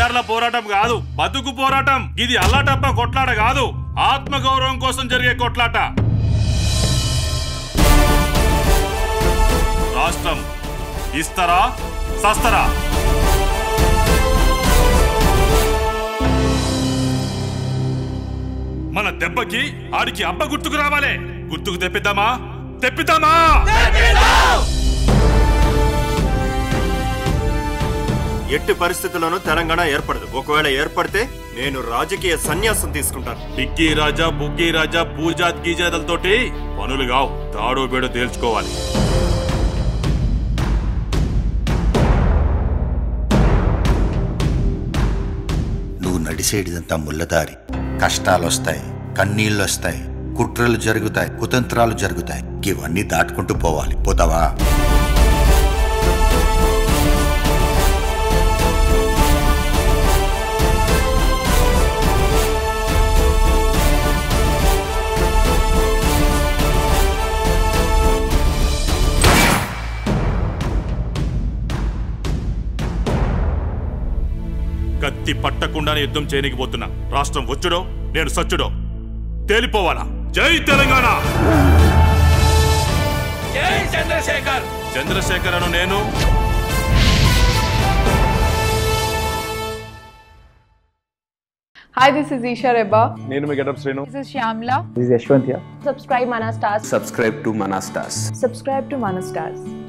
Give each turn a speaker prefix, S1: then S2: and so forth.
S1: బజార్ల పోరాటం కాదు బతుకు పోరాటం ఇది అల్లాటప్ప కొట్లాట కాదు ఆత్మగౌరవం కోసం జరిగే కొట్లాట రాష్ట్రం ఇస్తారా సస్తరా మన దెబ్బకి ఆడికి అబ్బ గుర్తుకు రావాలే గుర్తుకు తెప్పిద్దామా తెప్పిద్దామా
S2: ఎట్టి పరిస్థితుల్లోనూ తెలంగాణ ఏర్పడదు ఒకవేళ ఏర్పడితే నేను రాజకీయ సన్యాసం తీసుకుంటాను
S1: బిక్కీ రాజా బుక్కీ రాజా పూజా గీజాదలతోటి పనులు కావు తాడో బేడో తేల్చుకోవాలి
S3: నువ్వు నడిసేటిదంతా ముళ్ళదారి కష్టాలు వస్తాయి కన్నీళ్ళు వస్తాయి కుట్రలు జరుగుతాయి కుతంత్రాలు జరుగుతాయి ఇవన్నీ దాటుకుంటూ పోవాలి పోతావా
S1: కత్తి పట్టకుండానే యుద్ధం చేయనికిపోతున్నా రాష్ట్రం వచ్చుడో నేను సచ్చుడో తేలిపోవాలా జై తెలంగాణ జై చంద్రశేఖర్ చంద్రశేఖర్ అను నేను
S4: Hi, this is Isha Reba.
S5: నేను మీ getup Srinu
S4: This is Shyamla.
S5: this is Yashwanth here.
S4: Subscribe Mana Stars.
S6: subscribe to Manastas.
S4: Subscribe to Mana Stars.